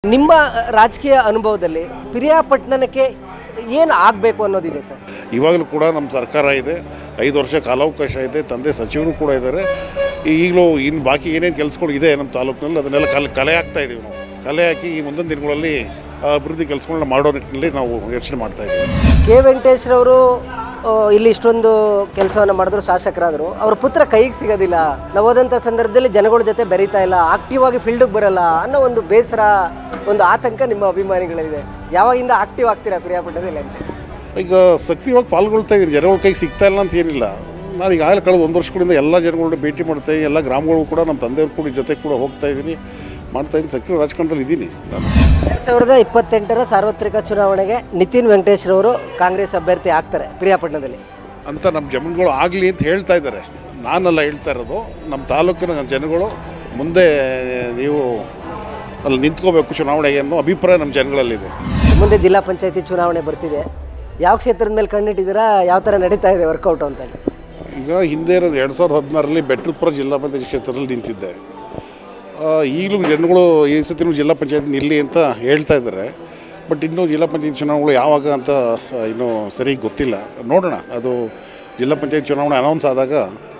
ನಿಮ್ಮ ರಾಜಕೀಯ ಅನುಭವದಲ್ಲಿ ಪಿರಿಯಾಪಟ್ಟಣಕ್ಕೆ ಏನು ಆಗಬೇಕು ಅನ್ನೋದಿದೆ ಸರ್ ಇವಾಗಲೂ ಕೂಡ ನಮ್ಮ ಸರ್ಕಾರ ಇದೆ ಐದು ವರ್ಷ ಕಾಲಾವಕಾಶ ಇದೆ ತಂದೆ ಸಚಿವರು ಕೂಡ ಇದ್ದಾರೆ ಈಗಲೂ ಇನ್ನು ಬಾಕಿ ಏನೇನು ಕೆಲಸಗಳು ಇದೆ ನಮ್ಮ ತಾಲೂಕಿನಲ್ಲಿ ಅದನ್ನೆಲ್ಲ ಕಲೆ ಕಲೆ ಹಾಕ್ತಾ ಇದ್ದೀವಿ ನಾವು ಕಲೆ ಹಾಕಿ ಈ ಮುಂದಿನ ದಿನಗಳಲ್ಲಿ ಆ ಅಭಿವೃದ್ಧಿ ಕೆಲಸಗಳನ್ನ ಮಾಡೋ ನಿಟ್ಟಿನಲ್ಲಿ ನಾವು ಯೋಚನೆ ಮಾಡ್ತಾ ಇದ್ದೀವಿ ಕೆ ವೆಂಕಟೇಶ್ರವರು ಆ, ಇಲ್ಲಿ ಇಷ್ಟೊಂದು ಕೆಲಸವನ್ನು ಮಾಡಿದ್ರು ಶಾಸಕರಾದರು ಅವ್ರ ಪುತ್ರ ಕೈಗೆ ಸಿಗೋದಿಲ್ಲ ನಾವು ಹೋದಂಥ ಸಂದರ್ಭದಲ್ಲಿ ಜನಗಳ ಜೊತೆ ಬೆರೀತಾ ಇಲ್ಲ ಆಕ್ಟಿವ್ ಆಗಿ ಫೀಲ್ಡಿಗೆ ಬರಲ್ಲ ಅನ್ನೋ ಒಂದು ಬೇಸರ ಒಂದು ಆತಂಕ ನಿಮ್ಮ ಅಭಿಮಾನಿಗಳಿದೆ ಯಾವಾಗಿಂದ ಆಕ್ಟಿವ್ ಆಗ್ತೀರಾ ಪಿರಿಯಾಪಟ್ಟಣದಲ್ಲಿ ಅಂತ ಈಗ ಸಕ್ರಿಯವಾಗಿ ಪಾಲ್ಗೊಳ್ತಾ ಇದ್ದೀನಿ ಜನಗಳ ಕೈಗೆ ಸಿಗ್ತಾ ಇಲ್ಲ ಅಂತ ಏನಿಲ್ಲ ನಾನು ಈಗಾಗಲೇ ಕಳೆದ ಒಂದು ವರ್ಷಗಳಿಂದ ಎಲ್ಲ ಜನಗಳನ್ನ ಭೇಟಿ ಮಾಡ್ತಾ ಇದ್ದೀನಿ ಎಲ್ಲ ಗ್ರಾಮಗಳು ಕೂಡ ನಮ್ಮ ತಂದೆಯವ್ರ ಕೂಡ ಜೊತೆ ಕೂಡ ಹೋಗ್ತಾ ಇದ್ದೀನಿ ಮಾಡ್ತಾ ಇದ್ದೀನಿ ಸಕ್ರಿಯ ರಾಜಕಾರಣದಲ್ಲಿ ಇದ್ದೀನಿ ನಾನು ಎರಡ್ ಸಾವಿರದ ಇಪ್ಪತ್ತೆಂಟರ ಸಾರ್ವತ್ರಿಕ ಚುನಾವಣೆಗೆ ನಿತಿನ್ ವೆಂಕಟೇಶ್ರವರು ಕಾಂಗ್ರೆಸ್ ಅಭ್ಯರ್ಥಿ ಆಗ್ತಾರೆ ಪಿರಿಯಾಪಟ್ಟಣದಲ್ಲಿ ಅಂತ ನಮ್ಮ ಜನಗಳು ಆಗಲಿ ಅಂತ ಹೇಳ್ತಾ ಇದ್ದಾರೆ ನಾನಲ್ಲ ಹೇಳ್ತಾ ಇರೋದು ನಮ್ಮ ತಾಲೂಕಿನ ಜನಗಳು ಮುಂದೆ ನೀವು ಅಲ್ಲಿ ನಿಂತ್ಕೋಬೇಕು ಚುನಾವಣೆಗೆ ಅನ್ನೋ ಅಭಿಪ್ರಾಯ ನಮ್ಮ ಜನಗಳಲ್ಲಿದೆ ಮುಂದೆ ಜಿಲ್ಲಾ ಪಂಚಾಯತಿ ಚುನಾವಣೆ ಬರ್ತಿದೆ ಯಾವ ಕ್ಷೇತ್ರದ ಮೇಲೆ ಕಣ್ಣಿಟ್ಟಿದ್ದೀರಾ ಯಾವ ಥರ ನಡೀತಾ ಇದೆ ವರ್ಕೌಟ್ ಅಂತ ಈಗ ಹಿಂದೆ ನಾನು ಎರಡು ಸಾವಿರದ ಹದಿನಾರರಲ್ಲಿ ಬೆಟ್ಟದಪುರ ಜಿಲ್ಲಾ ಪಂಚಾಯತ್ ಕ್ಷೇತ್ರದಲ್ಲಿ ನಿಂತಿದ್ದೆ ಆ, ಈಗಲೂ ಜನಗಳು ಈ ಸತಿನೂ ಜಿಲ್ಲಾ ಪಂಚಾಯತ್ ನಿಲ್ಲಿ ಅಂತ ಹೇಳ್ತಾ ಇದ್ದಾರೆ ಬಟ್ ಇನ್ನೂ ಜಿಲ್ಲಾ ಪಂಚಾಯತ್ ಚುನಾವಣೆಗಳು ಯಾವಾಗ ಅಂತ ಆ, ಇನ್ನೂ ಸರಿ ಗೊತ್ತಿಲ್ಲ ನೋಡೋಣ ಅದು ಜಿಲ್ಲಾ ಪಂಚಾಯತ್ ಚುನಾವಣೆ ಅನೌನ್ಸ್ ಆದಾಗ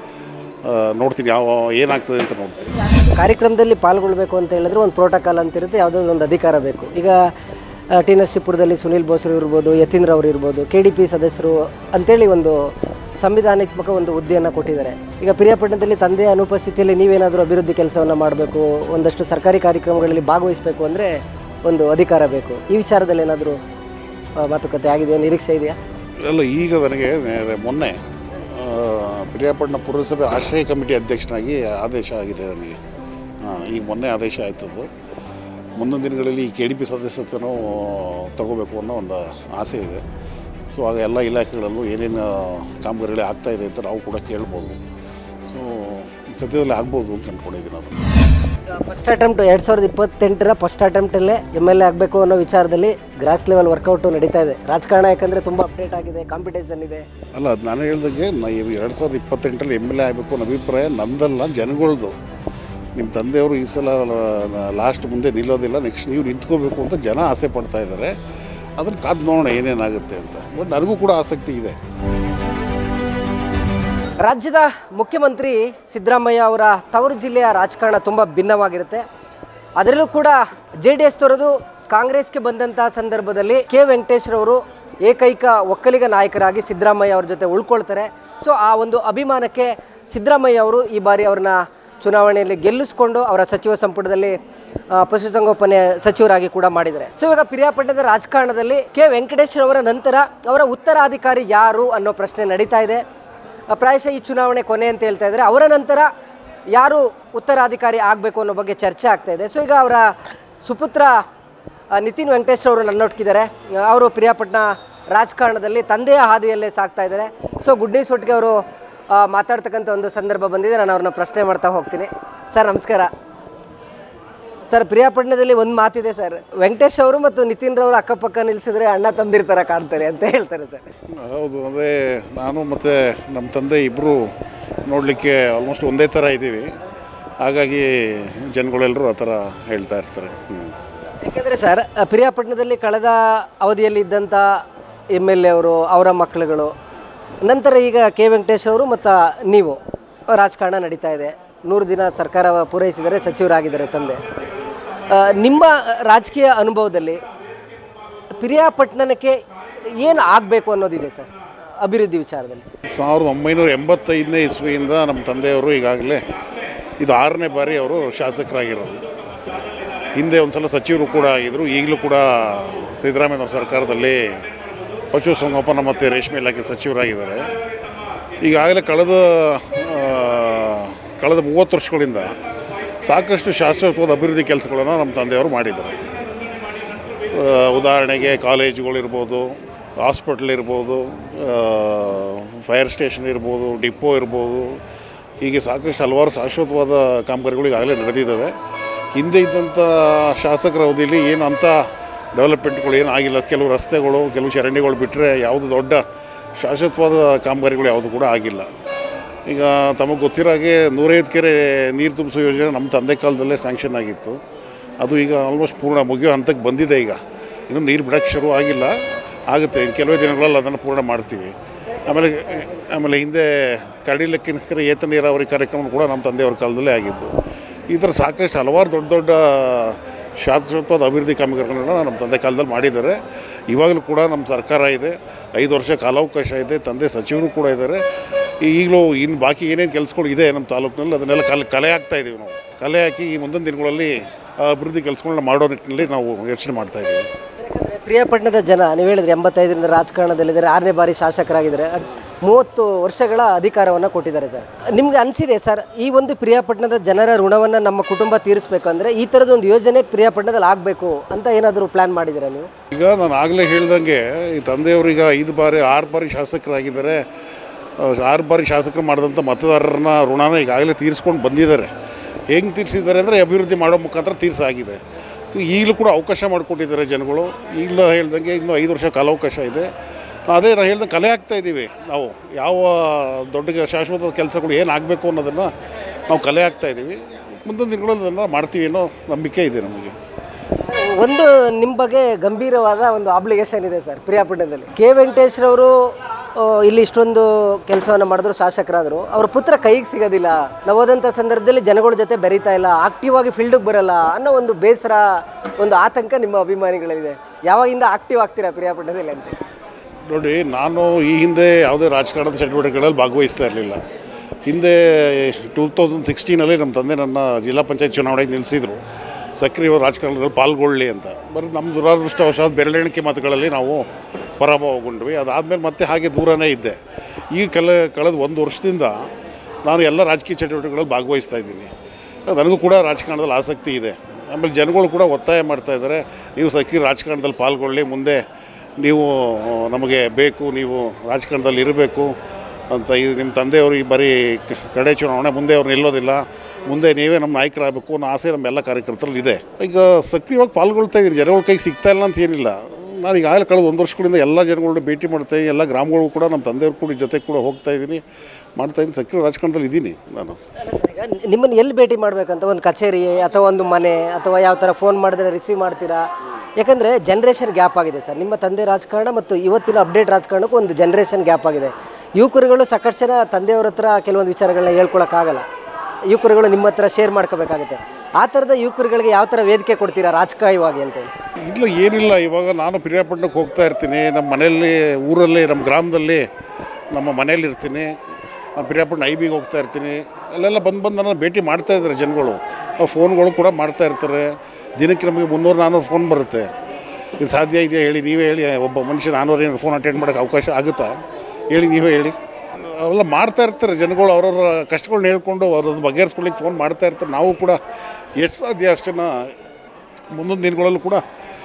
ಆ, ನೋಡ್ತೀನಿ ಯಾವ ಏನಾಗ್ತದೆ ಅಂತ ನೋಡ್ತೀನಿ ಕಾರ್ಯಕ್ರಮದಲ್ಲಿ ಪಾಲ್ಗೊಳ್ಬೇಕು ಅಂತ ಹೇಳಿದ್ರೆ ಒಂದು ಪ್ರೋಟೋಕಾಲ್ ಅಂತ ಇರುತ್ತೆ ಯಾವುದಾದ್ರು ಒಂದು ಅಧಿಕಾರ ಬೇಕು ಈಗ ಆ, ಟಿ ನರಸೀಪುರದಲ್ಲಿ ಸುನೀಲ್ ಬೋಸ್ರು ಇರ್ಬೋದು ಯತೀಂದ್ರ ಅವರು ಇರ್ಬೋದು ಕೆ ಡಿ ಪಿ ಸದಸ್ಯರು ಅಂತೇಳಿ ಒಂದು ಸಂವಿಧಾನಾತ್ಮಕ ಒಂದು ಹುದ್ದೆಯನ್ನು ಕೊಟ್ಟಿದ್ದಾರೆ ಈಗ ಪಿರಿಯಾಪಟ್ಟಣದಲ್ಲಿ ತಂದೆಯ ಅನುಪಸ್ಥಿತಿಯಲ್ಲಿ ನೀವೇನಾದರೂ ಅಭಿವೃದ್ಧಿ ಕೆಲಸವನ್ನು ಮಾಡಬೇಕು ಒಂದಷ್ಟು ಸರ್ಕಾರಿ ಕಾರ್ಯಕ್ರಮಗಳಲ್ಲಿ ಭಾಗವಹಿಸಬೇಕು ಅಂದರೆ ಒಂದು ಅಧಿಕಾರ ಬೇಕು ಈ ವಿಚಾರದಲ್ಲಿ ಏನಾದರೂ ಮಾತುಕತೆ ಆಗಿದೆ ನಿರೀಕ್ಷೆ ಇದೆಯಾ ಅಲ್ಲ ಈಗ ನನಗೆ ನೆ- ಮೊನ್ನೆ ಆ, ಪ್ರಿಯಾಪಟ್ಟಣ ಪುರಸಭೆ ಆಶ್ರಯ ಕಮಿಟಿ ಅಧ್ಯಕ್ಷನಾಗಿ ಆದೇಶ ಆಗಿದೆ ನನಗೆ ಹಾಂ ಈಗ ಮೊನ್ನೆ ಆದೇಶ ಆಯ್ತದು ಮುಂದಿನ ದಿನಗಳಲ್ಲಿ ಈ ಕೆ ಡಿ ಪಿ ಸದಸ್ಯತ್ವನೂ ತಗೋಬೇಕು ಅನ್ನೋ ಒಂದು ಆಸೆ ಇದೆ ಸೊ ಆಗ ಎಲ್ಲ ಇಲಾಖೆಗಳಲ್ಲೂ ಏನೇನು ಕಾಮಗಾರಿಗಳು ಆಗ್ತಾ ಇದೆ ಅಂತ ನಾವು ಕೂಡ ಕೇಳ್ಬೋದು ಸೊ ಸದ್ಯದಲ್ಲಿ ಆಗ್ಬೋದು ಅಂತ ಅಂದ್ಕೊಂಡಿದ್ದೀನಿ ಅದನ್ನು ಫಸ್ಟ್ ಅಟೆಂಪ್ಟ್ ಎರಡು ಸಾವಿರದ ಇಪ್ಪತ್ತೆಂಟರ ಫಸ್ಟ್ ಅಟೆಂಪ್ಟಲ್ಲೇ ಎಮ್ ಎಲ್ ಎ ಆಗಬೇಕು ಅನ್ನೋ ವಿಚಾರದಲ್ಲಿ ಗ್ರಾಸ್ ಲೆವೆಲ್ ವರ್ಕೌಟು ನಡೀತಾ ಇದೆ ರಾಜಕಾರಣ ಯಾಕಂದರೆ ತುಂಬ ಅಪ್ಡೇಟ್ ಆಗಿದೆ ಕಾಂಪಿಟೇಷನ್ ಇದೆ ಅಲ್ಲ ಅದು ನಾನು ಹೇಳ್ದಂಗೆ ನಾ ಎರಡು ಸಾವಿರದ ಇಪ್ಪತ್ತೆಂಟರಲ್ಲಿ ಎಮ್ ಎಲ್ ಎ ಆಗಬೇಕು ಅನ್ನೋ ಅಭಿಪ್ರಾಯ ನಂದಲ್ಲ ಜನಗಳದು ನಿಮ್ಮ ತಂದೆಯವರು ಈ ಸಲ ಲಾಸ್ಟ್ ಮುಂದೆ ನಿಲ್ಲೋದಿಲ್ಲ ನೆಕ್ಸ್ಟ್ ನೀವು ನಿಂತ್ಕೋಬೇಕು ಅಂತ ಜನ ಆಸೆ ಪಡ್ತಾ ಇದ್ದಾರೆ ಅದನ್ನು ಕಾದು ನೋಡೋಣ ಏನೇನಾಗುತ್ತೆ ಅಂತ ಬಟ್ ನನಗೂ ಕೂಡ ಆಸಕ್ತಿ ಇದೆ ರಾಜ್ಯದ ಮುಖ್ಯಮಂತ್ರಿ ಸಿದ್ದರಾಮಯ್ಯ ಅವರ ತವರು ಜಿಲ್ಲೆಯ ರಾಜಕಾರಣ ತುಂಬ ಭಿನ್ನವಾಗಿರುತ್ತೆ ಅದರಲ್ಲೂ ಕೂಡ ಜೆ ಡಿ ಎಸ್ ತೊರೆದು ಕಾಂಗ್ರೆಸ್ಗೆ ಬಂದಂತಹ ಸಂದರ್ಭದಲ್ಲಿ ಕೆ ವೆಂಕಟೇಶ್ರವರು ಏಕೈಕ ಒಕ್ಕಲಿಗ ನಾಯಕರಾಗಿ ಸಿದ್ದರಾಮಯ್ಯ ಅವ್ರ ಜೊತೆ ಉಳ್ಕೊಳ್ತಾರೆ ಸೊ ಆ ಒಂದು ಅಭಿಮಾನಕ್ಕೆ ಸಿದ್ದರಾಮಯ್ಯ ಅವರು ಈ ಬಾರಿ ಅವ್ರನ್ನ ಚುನಾವಣೆಯಲ್ಲಿ ಗೆಲ್ಲಿಸ್ಕೊಂಡು ಅವರ ಸಚಿವ ಸಂಪುಟದಲ್ಲಿ ಆ, ಪಶುಸಂಗೋಪನೆ ಸಚಿವರಾಗಿ ಕೂಡ ಮಾಡಿದ್ದಾರೆ ಸೊ ಇವಾಗ ಪಿರಿಯಾಪಟ್ಟಣದ ರಾಜಕಾರಣದಲ್ಲಿ ಕೆ ವೆಂಕಟೇಶ್ವರ ಅವರ ನಂತರ ಅವರ ಉತ್ತರಾಧಿಕಾರಿ ಯಾರು ಅನ್ನೋ ಪ್ರಶ್ನೆ ನಡೀತಾ ಇದೆ ಆ, ಪ್ರಾಯಶಃ ಈ ಚುನಾವಣೆ ಕೊನೆ ಅಂತ ಹೇಳ್ತಾ ಇದ್ದಾರೆ ಅವರ ನಂತರ ಯಾರು ಉತ್ತರಾಧಿಕಾರಿ ಆಗಬೇಕು ಅನ್ನೋ ಬಗ್ಗೆ ಚರ್ಚೆ ಆಗ್ತಾ ಇದೆ ಸೊ ಈಗ ಅವರ ಸುಪುತ್ರ ಆ, ನಿತಿನ್ ವೆಂಕಟೇಶ್ ಅವರು ನನ್ನೊಟ್ಟಿದ್ದಾರೆ ಅವರು ಪ್ರಿಯಾಪಟ್ಟಣ ರಾಜಕಾರಣದಲ್ಲಿ ತಂದೆಯ ಹಾದಿಯಲ್ಲೇ ಸಾಕ್ತಾ ಇದ್ದಾರೆ ಸೊ ಗುಡ್ ನ್ಯೂಸ್ ಒಟ್ಟಿಗೆ ಅವರು ಆ, ಮಾತಾಡ್ತಕ್ಕಂಥ ಒಂದು ಸಂದರ್ಭ ಬಂದಿದೆ ನಾನು ಅವ್ರನ್ನ ಪ್ರಶ್ನೆ ಮಾಡ್ತಾ ಹೋಗ್ತೀನಿ ಸರ್ ನಮಸ್ಕಾರ ಸರ್ ಪ್ರಿಯಾಪಟ್ಟಣದಲ್ಲಿ ಒಂದು ಮಾತಿದೆ ಸರ್ ವೆಂಕಟೇಶ್ ಅವರು ಮತ್ತು ನಿತಿನ್ ರವರು ಅಕ್ಕಪಕ್ಕ ನಿಲ್ಲಿಸಿದ್ರೆ ಅಣ್ಣ ತಂದಿರ್ತಾರ ಕಾಣ್ತಾರೆ ಅಂತ ಹೇಳ್ತಾರೆ ಸರ್ ಹೌದು ಅದೇ ನಾನು ಮತ್ತು ನಮ್ಮ ತಂದೆ ಇಬ್ಬರು ನೋಡಲಿಕ್ಕೆ ಆಲ್ಮೋಸ್ಟ್ ಒಂದೇ ಥರ ಇದ್ದೀವಿ ಹಾಗಾಗಿ ಜನಗಳೆಲ್ಲರೂ ಆ ಥರ ಹೇಳ್ತಾ ಇರ್ತಾರೆ ಹ್ಞೂ ಯಾಕಂದರೆ ಸರ್ ಆ, ಪಿರಿಯಾಪಟ್ಟಣದಲ್ಲಿ ಕಳೆದ ಅವಧಿಯಲ್ಲಿ ಇದ್ದಂಥ ಎಮ್ ಎಲ್ ಎ ಅವರು ಅವರ ಮಕ್ಕಳುಗಳು ನಂತರ ಈಗ ಕೆ ವೆಂಕಟೇಶ್ ಅವರು ಮತ್ತು ನೀವು ರಾಜಕಾರಣ ನಡೀತಾ ಇದೆ ನೂರು ದಿನ ಸರ್ಕಾರ ಪೂರೈಸಿದರೆ ಸಚಿವರಾಗಿದ್ದಾರೆ ತಂದೆ ಆ, ನಿಮ್ಮ ರಾಜಕೀಯ ಅನುಭವದಲ್ಲಿ ಪಿರಿಯಾಪಟ್ಟಣಕ್ಕೆ ಏನು ಆಗಬೇಕು ಅನ್ನೋದಿದೆ ಸರ್ ಅಭಿವೃದ್ಧಿ ವಿಚಾರದಲ್ಲಿ ಸಾವಿರದ ಒಂಬೈನೂರ ಎಂಬತ್ತೈದನೇ ಇಸ್ವಿಯಿಂದ ನಮ್ಮ ತಂದೆಯವರು ಈಗಾಗಲೇ ಇದು ಆರನೇ ಬಾರಿ ಅವರು ಶಾಸಕರಾಗಿರೋದು ಹಿಂದೆ ಒಂದು ಸಲ ಸಚಿವರು ಕೂಡ ಆಗಿದ್ದರು ಈಗಲೂ ಕೂಡ ಸಿದ್ದರಾಮಯ್ಯವ್ರ ಸರ್ಕಾರದಲ್ಲಿ ಪಶುಸಂಗೋಪನಾ ಮತ್ತು ರೇಷ್ಮೆ ಇಲಾಖೆ ಸಚಿವರಾಗಿದ್ದಾರೆ ಈಗಾಗಲೇ ಕಳೆದ ಆ, ಕಳೆದ ಮೂವತ್ತು ವರ್ಷಗಳಿಂದ ಸಾಕಷ್ಟು ಶಾಶ್ವತವಾದ ಅಭಿವೃದ್ಧಿ ಕೆಲಸಗಳನ್ನು ನಮ್ಮ ತಂದೆಯವರು ಮಾಡಿದ್ದಾರೆ ಆ, ಉದಾಹರಣೆಗೆ ಕಾಲೇಜುಗಳಿರ್ಬೋದು ಹಾಸ್ಪಿಟ್ಲ್ ಇರ್ಬೋದು ಫೈರ್ ಸ್ಟೇಷನ್ ಇರ್ಬೋದು ಡಿಪೋ ಇರ್ಬೋದು ಹೀಗೆ ಸಾಕಷ್ಟು ಹಲವಾರು ಶಾಶ್ವತವಾದ ಕಾಮಗಾರಿಗಳು ಈಗಾಗಲೇ ನಡೆದಿದ್ದಾವೆ ಹಿಂದೆ ಇದ್ದಂಥ ಶಾಸಕರ ಅವಧಿಯಲ್ಲಿ ಏನು ಅಂಥ ಡೆವಲಪ್ಮೆಂಟ್ಗಳು ಏನು ಆಗಿಲ್ಲ ಕೆಲವು ರಸ್ತೆಗಳು ಕೆಲವು ಚರಂಡಿಗಳು ಬಿಟ್ಟರೆ ಯಾವುದು ದೊಡ್ಡ ಶಾಶ್ವತವಾದ ಕಾಮಗಾರಿಗಳು ಯಾವುದು ಕೂಡ ಆಗಿಲ್ಲ ಈಗ ತಮಗೆ ಗೊತ್ತಿರೋ ಹಾಗೆ ನೂರೈದು ಕೆರೆ ನೀರು ತುಂಬಿಸೋ ಯೋಜನೆ ನಮ್ಮ ತಂದೆ ಕಾಲದಲ್ಲೇ ಸ್ಯಾಂಕ್ಷನ್ ಆಗಿತ್ತು ಅದು ಈಗ ಆಲ್ಮೋಸ್ಟ್ ಪೂರ್ಣ ಮುಗಿಯೋ ಹಂತಕ್ಕೆ ಬಂದಿದೆ ಈಗ ಇನ್ನೂ ನೀರು ಬಿಡೋಕ್ಕೆ ಶುರು ಆಗಿಲ್ಲ ಆಗುತ್ತೆ ಇನ್ನು ಕೆಲವೇ ದಿನಗಳಲ್ಲಿ ಅದನ್ನು ಪೂರ್ಣ ಮಾಡ್ತೀವಿ ಆಮೇಲೆ ಆಮೇಲೆ ಹಿಂದೆ ಕಡಿಲೆಕ್ಕಿನ ಏತ ನೀರಾವರಿ ಕಾರ್ಯಕ್ರಮ ಕೂಡ ನಮ್ಮ ತಂದೆಯವ್ರ ಕಾಲದಲ್ಲೇ ಆಗಿದ್ದು ಈ ಥರ ಸಾಕಷ್ಟು ಹಲವಾರು ದೊಡ್ಡ ದೊಡ್ಡ ಶಾಶ್ವತವಾದ ಅಭಿವೃದ್ಧಿ ಕಾಮಗಾರಿಗಳನ್ನ ನಮ್ಮ ತಂದೆ ಕಾಲದಲ್ಲಿ ಮಾಡಿದ್ದಾರೆ ಇವಾಗಲೂ ಕೂಡ ನಮ್ಮ ಸರ್ಕಾರ ಇದೆ ಐದು ವರ್ಷ ಕಾಲಾವಕಾಶ ಇದೆ ತಂದೆ ಸಚಿವರು ಕೂಡ ಇದ್ದಾರೆ ಈಗಲೂ ಇನ್ನು ಬಾಕಿ ಏನೇನು ಕೆಲಸಗಳು ಇದೆ ನಮ್ಮ ತಾಲೂಕಿನಲ್ಲಿ ಅದನ್ನೆಲ್ಲ ಕಲೆ ಕಲೆ ಹಾಕ್ತಾ ಇದ್ದೀವಿ ನಾವು ಕಲೆ ಹಾಕಿ ಈ ಮುಂದಿನ ದಿನಗಳಲ್ಲಿ ಆ ಅಭಿವೃದ್ಧಿ ಕೆಲಸಗಳನ್ನ ಮಾಡೋ ನಿಟ್ಟಿನಲ್ಲಿ ನಾವು ಯೋಚನೆ ಮಾಡ್ತಾ ಇದ್ದೀವಿ ಯಾಕಂದರೆ ಪ್ರಿಯಪಟ್ಟಣದ ಜನ ನೀವು ಹೇಳಿದ್ರಿ ಎಂಬತ್ತೈದರಿಂದ ರಾಜಕಾರಣದಲ್ಲಿದ್ದಾರೆ ಆರನೇ ಬಾರಿ ಶಾಸಕರಾಗಿದ್ದಾರೆ ಅದ್- ಮೂವತ್ತು ವರ್ಷಗಳ ಅಧಿಕಾರವನ್ನು ಕೊಟ್ಟಿದ್ದಾರೆ ಸರ್ ನಿಮ್ಗೆ ಅನಿಸಿದೆ ಸರ್ ಈ ಒಂದು ಪ್ರಿಯಪಟ್ಟಣದ ಜನರ ಋಣವನ್ನು ನಮ್ಮ ಕುಟುಂಬ ತೀರಿಸಬೇಕು ಅಂದರೆ ಈ ಥರದ ಒಂದು ಯೋಜನೆ ಪ್ರಿಯಪಟ್ಟಣದಲ್ಲಿ ಆಗಬೇಕು ಅಂತ ಏನಾದರೂ ಪ್ಲ್ಯಾನ್ ಮಾಡಿದ್ದೀರಾ ನೀವು ಈಗ ನಾನು ಆಗಲೇ ಹೇಳ್ದಂಗೆ ಈ ತಂದೆಯವರು ಈಗ ಐದು ಬಾರಿ ಆರು ಬಾರಿ ಶಾಸಕರಾಗಿದ್ದಾರೆ ಆ, ಆರು ಬಾರಿ ಶಾಸಕರು ಮಾಡಿದಂಥ ಮತದಾರರನ್ನ ಋಣನ ಈಗಾಗಲೇ ತೀರಿಸ್ಕೊಂಡು ಬಂದಿದ್ದಾರೆ ಹೆಂಗೆ ತೀರಿಸಿದ್ದಾರೆ ಅಂದರೆ ಅಭಿವೃದ್ಧಿ ಮಾಡೋ ಮುಖಾಂತರ ತೀರಿಸಾಗಿದೆ ಈಗಲೂ ಕೂಡ ಅವಕಾಶ ಮಾಡಿಕೊಟ್ಟಿದ್ದಾರೆ ಜನಗಳು ಈಗಲೂ ಹೇಳ್ದಂಗೆ ಇನ್ನೂ ಐದು ವರ್ಷ ಕಾಲಾವಕಾಶ ಇದೆ ಅದೇ ನಾನು ಹೇಳ್ದಂಗೆ ಕಲೆ ಆಗ್ತಾ ಇದ್ದೀವಿ ನಾವು ಯಾವ ದೊಡ್ಡ ಶಾಶ್ವತ ಕೆಲಸಗಳು ಏನು ಆಗಬೇಕು ಅನ್ನೋದನ್ನು ನಾವು ಕಲೆ ಆಗ್ತಾ ಇದ್ದೀವಿ ಮುಂದಿನ ದಿನಗಳಲ್ಲಿ ಅದನ್ನು ಮಾಡ್ತೀವಿ ಅನ್ನೋ ನಂಬಿಕೆ ಇದೆ ನಮಗೆ ಒಂದು ನಿಮ್ಮ ಬಗ್ಗೆ ಗಂಭೀರವಾದ ಒಂದು ಆಬ್ಲಿಗೇಷನ್ ಇದೆ ಸರ್ ಪ್ರಿಯಾಪಟ್ಟಣದಲ್ಲಿ ಕೆ ವೆಂಕಟೇಶ್ರವರು ಆ, ಇಲ್ಲಿ ಇಷ್ಟೊಂದು ಕೆಲಸವನ್ನು ಮಾಡಿದ್ರು ಶಾಸಕರಾದರು ಅವ್ರ ಪುತ್ರ ಕೈಗೆ ಸಿಗೋದಿಲ್ಲ ನಾವು ಹೋದಂಥ ಸಂದರ್ಭದಲ್ಲಿ ಜನಗಳ ಜೊತೆ ಬೆರೀತಾ ಇಲ್ಲ ಆಕ್ಟಿವ್ ಆಗಿ ಫೀಲ್ಡಿಗೆ ಬರಲ್ಲ ಅನ್ನೋ ಒಂದು ಬೇಸರ ಒಂದು ಆತಂಕ ನಿಮ್ಮ ಅಭಿಮಾನಿಗಳಿದೆ ಯಾವಾಗಿಂದ ಆಕ್ಟಿವ್ ಆಗ್ತೀರಾ ಪ್ರಿಯಾಪಟ್ಟಣದಲ್ಲಿ ಅಂತ ನೋಡಿ ನಾನು ಈ ಹಿಂದೆ ಯಾವುದೇ ರಾಜಕಾರಣದ ಚಟುವಟಿಕೆಗಳಲ್ಲಿ ಭಾಗವಹಿಸ್ತಾ ಇರಲಿಲ್ಲ ಹಿಂದೆ ಟೂ ತೌಸಂಡ್ ಸಿಕ್ಸ್ಟೀನಲ್ಲಿ ನಮ್ಮ ತಂದೆ ನನ್ನ ಜಿಲ್ಲಾ ಪಂಚಾಯತ್ ಚುನಾವಣೆಗೆ ನಿಲ್ಲಿಸಿದರು ಸಕ್ರಿಯ ರಾಜಕಾರಣದಲ್ಲಿ ಪಾಲ್ಗೊಳ್ಳಿ ಅಂತ ಬರೀ ನಮ್ಮ ದುರಾದೃಷ್ಟವಶಾತ್ ಬೆರಳೆಣಿಕೆ ಮಾತುಗಳಲ್ಲಿ ನಾವು ಪರಾಭವಗೊಂಡ್ವಿ ಅದಾದಮೇಲೆ ಮತ್ತೆ ಹಾಗೆ ದೂರನೇ ಇದ್ದೆ ಈಗ ಕಲ ಕಳೆದ ಒಂದು ವರ್ಷದಿಂದ ನಾನು ಎಲ್ಲ ರಾಜಕೀಯ ಚಟುವಟಿಕೆಗಳಲ್ಲಿ ಭಾಗವಹಿಸ್ತಾ ಇದ್ದೀನಿ ನನಗೂ ಕೂಡ ರಾಜಕಾರಣದಲ್ಲಿ ಆಸಕ್ತಿ ಇದೆ ಆಮೇಲೆ ಜನಗಳು ಕೂಡ ಒತ್ತಾಯ ಮಾಡ್ತಾ ಇದ್ದಾರೆ ನೀವು ಸಕ್ರಿಯ ರಾಜಕಾರಣದಲ್ಲಿ ಪಾಲ್ಗೊಳ್ಳಿ ಮುಂದೆ ನೀವು ನಮಗೆ ಬೇಕು ನೀವು ರಾಜಕಾರಣದಲ್ಲಿ ಇರಬೇಕು ಅಂತ ಈ ನಿಮ್ಮ ತಂದೆಯವರು ಈ ಬರೀ ಕ- ಕಡೆ ಚುನಾವಣೆ ಮುಂದೆ ಅವ್ರು ನಿಲ್ಲೋದಿಲ್ಲ ಮುಂದೆ ನೀವೇ ನಮ್ಮ ನಾಯಕರಾಗಬೇಕು ಅನ್ನೋ ಆಸೆ ನಮ್ಮೆಲ್ಲ ಕಾರ್ಯಕರ್ತರಲ್ಲಿ ಇದೆ ಈಗ ಸಕ್ರಿಯವಾಗಿ ಪಾಲ್ಗೊಳ್ತಾ ಇದ್ದೀನಿ ಜನಗಳ ಕೈಗೆ ಸಿಗ್ತಾ ಇಲ್ಲ ಅಂತ ಏನಿಲ್ಲ ನಾನು ಈಗಾಗಲೇ ಕಳೆದ ಒಂದು ವರ್ಷಗಳಿಂದ ಎಲ್ಲ ಜನಗಳನ್ನ ಭೇಟಿ ಮಾಡ್ತಾ ಇದ್ದೀನಿ ಎಲ್ಲ ಗ್ರಾಮಗಳಿಗೂ ಕೂಡ ನಮ್ಮ ತಂದೆಯವ್ರ ಕೂಡ ಜೊತೆ ಕೂಡ ಹೋಗ್ತಾ ಇದ್ದೀನಿ ಮಾಡ್ತಾ ಇದ್ದೀನಿ ಸಕ್ರಿಯ ರಾಜಕಾರಣದಲ್ಲಿ ಇದ್ದೀನಿ ನಾನು ಅಲ್ಲ ಸರ್, ಈಗ ನಿಮ್ಮನ್ನು ಎಲ್ಲಿ ಭೇಟಿ ಮಾಡಬೇಕಂತ ಒಂದು ಕಚೇರಿ ಅಥವಾ ಒಂದು ಮನೆ ಅಥವಾ ಯಾವ ಥರ ಫೋನ್ ಮಾಡಿದ್ರೆ ರಿಸೀವ್ ಮಾಡ್ತೀರಾ ಯಾಕಂದರೆ ಜನ್ರೇಷನ್ ಗ್ಯಾಪ್ ಆಗಿದೆ ಸರ್ ನಿಮ್ಮ ತಂದೆ ರಾಜಕಾರಣ ಮತ್ತು ಇವತ್ತಿನ ಅಪ್ಡೇಟ್ ರಾಜಕಾರಣಕ್ಕೂ ಒಂದು ಜನ್ರೇಷನ್ ಗ್ಯಾಪ್ ಆಗಿದೆ ಯುವಕರುಗಳು ಸಾಕಷ್ಟು ಜನ ತಂದೆಯವ್ರ ಹತ್ರ ಕೆಲವೊಂದು ವಿಚಾರಗಳನ್ನ ಹೇಳ್ಕೊಳಕ್ಕಾಗಲ್ಲ ಯುವಕರುಗಳು ನಿಮ್ಮ ಹತ್ರ ಶೇರ್ ಮಾಡ್ಕೋಬೇಕಾಗುತ್ತೆ ಆ ಥರದ ಯುವಕರುಗಳಿಗೆ ಯಾವ ಥರ ವೇದಿಕೆ ಕೊಡ್ತೀರಾ ರಾಜಕೀಯವಾಗಿ ಅಂತೇಳಿ ಇಲ್ಲ ಏನಿಲ್ಲ ಇವಾಗ ನಾನು ಪ್ರಿಯಾಪಟ್ಟಣಕ್ಕೆ ಹೋಗ್ತಾ ಇರ್ತೀನಿ ನಮ್ಮ ಮನೆಯಲ್ಲಿ ಊರಲ್ಲಿ ನಮ್ಮ ಗ್ರಾಮದಲ್ಲಿ ನಮ್ಮ ಮನೇಲಿ ಇರ್ತೀನಿ ನಾನು ಪ್ರಿಯಾಪಟ್ಟಣ ಐ ಬಿಗೆ ಹೋಗ್ತಾ ಇರ್ತೀನಿ ಅಲ್ಲೆಲ್ಲ ಬಂದು ಬಂದು ನನ್ನ ಭೇಟಿ ಮಾಡ್ತಾ ಇದ್ದಾರೆ ಜನಗಳು ಆ ಫೋನ್ಗಳು ಕೂಡ ಮಾಡ್ತಾ ಇರ್ತಾರೆ ದಿನಕ್ಕೆ ನಮಗೆ ಮುನ್ನೂರು ನಾನ್ನೂರು ಫೋನ್ ಬರುತ್ತೆ ಇದು ಸಾಧ್ಯ ಇದೆಯಾ ಹೇಳಿ ನೀವೇ ಹೇಳಿ ಒಬ್ಬ ಮನುಷ್ಯ ನಾನ್ನೂರು ಏನು ಫೋನ್ ಅಟೆಂಡ್ ಮಾಡೋಕ್ಕೆ ಅವಕಾಶ ಆಗುತ್ತಾ ಹೇಳಿ ನೀವೇ ಹೇಳಿ ಅವೆಲ್ಲ ಮಾಡ್ತಾ ಇರ್ತಾರೆ ಜನಗಳು ಅವ್ರವ್ರ ಕಷ್ಟಗಳನ್ನ ಹೇಳ್ಕೊಂಡು ಅವ್ರದ್ದು ಬಗೆಹರಿಸ್ಕೊಳ್ಳಿಕ್ಕೆ ಫೋನ್ ಮಾಡ್ತಾ ಇರ್ತಾರೆ ನಾವು ಕೂಡ ಎಷ್ಟು ಸಾಧ್ಯ ಅಷ್ಟನ್ನು ಮುಂದಿನ ದಿನಗಳಲ್ಲೂ ಕೂಡ